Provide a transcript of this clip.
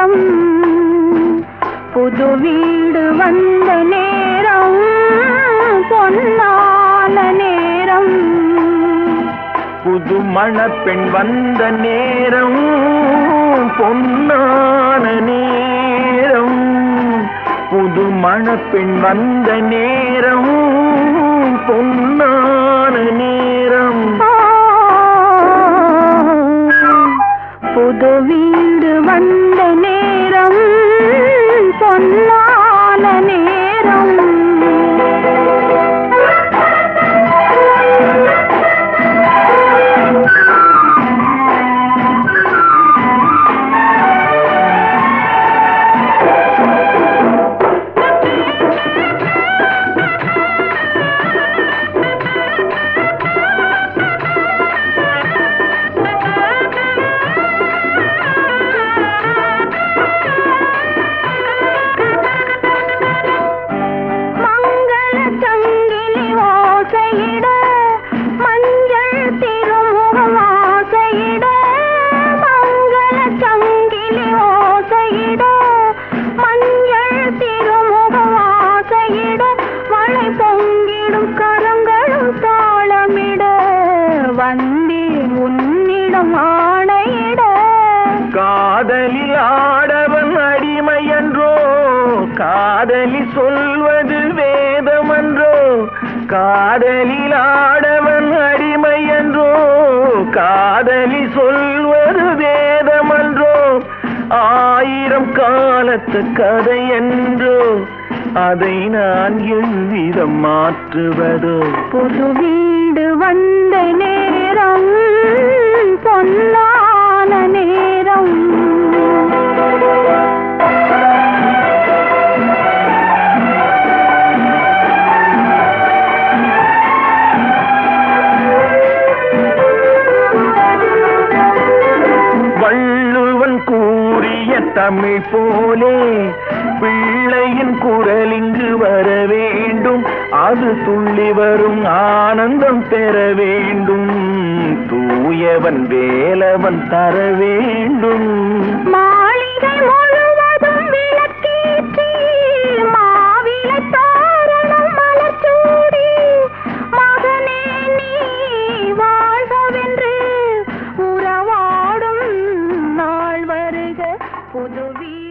நேரம் புது வீடு வந்த நேரம் பொன்னான நேரம் புது மணப்பெண் வந்த நேரம் பொன்னான நேரம் புது மணப்பெண் வந்த நேரம் பொன்னான நேரம் ஆ, புது வீடு வந்த நேரம் பொன்னான நேரம் மங்கள சங்கிலி ஓசையிட மஞ்சள் திருமுகம் ஆசையிட மங்கள சங்கிலி ஓசையிட மஞ்சள் திருமுகம் ஆசையிட மழை பொங்கிடும் கரங்களும் தாளமிட வந்தேன் உன்னிடம் ஆணையிட காதலில் ஆடவன் அடிமை என்றோ காதலி சொல்வது வேதமன்றோ காதலில் ஆடவன் அடிமை என்றோ காதலி சொல்வது வேதமன்றோ ஆயிரம் காலத்து கதை என்றோ அதை நான் எவ்விதம் மாற்றுவதோ புது வீடு வந்த நேரம் பொன்னான நேரம் வள்ளுவன் கூறிய தமிழ் போலே பிள்ளையின் குரல் இங்கு வர வேண்டும் அது துள்ளி வரும் ஆனந்தம் பெற வேண்டும் தூயவன் வேலவன் தர வேண்டும் மாளிகை முழுவதும் விளக்கேற்றி மாவிலை தோரணம் மலர்ச்சூடி மகனே நீ வாழ்கவென்று உறவாடும் நாள் வருக புது வீடு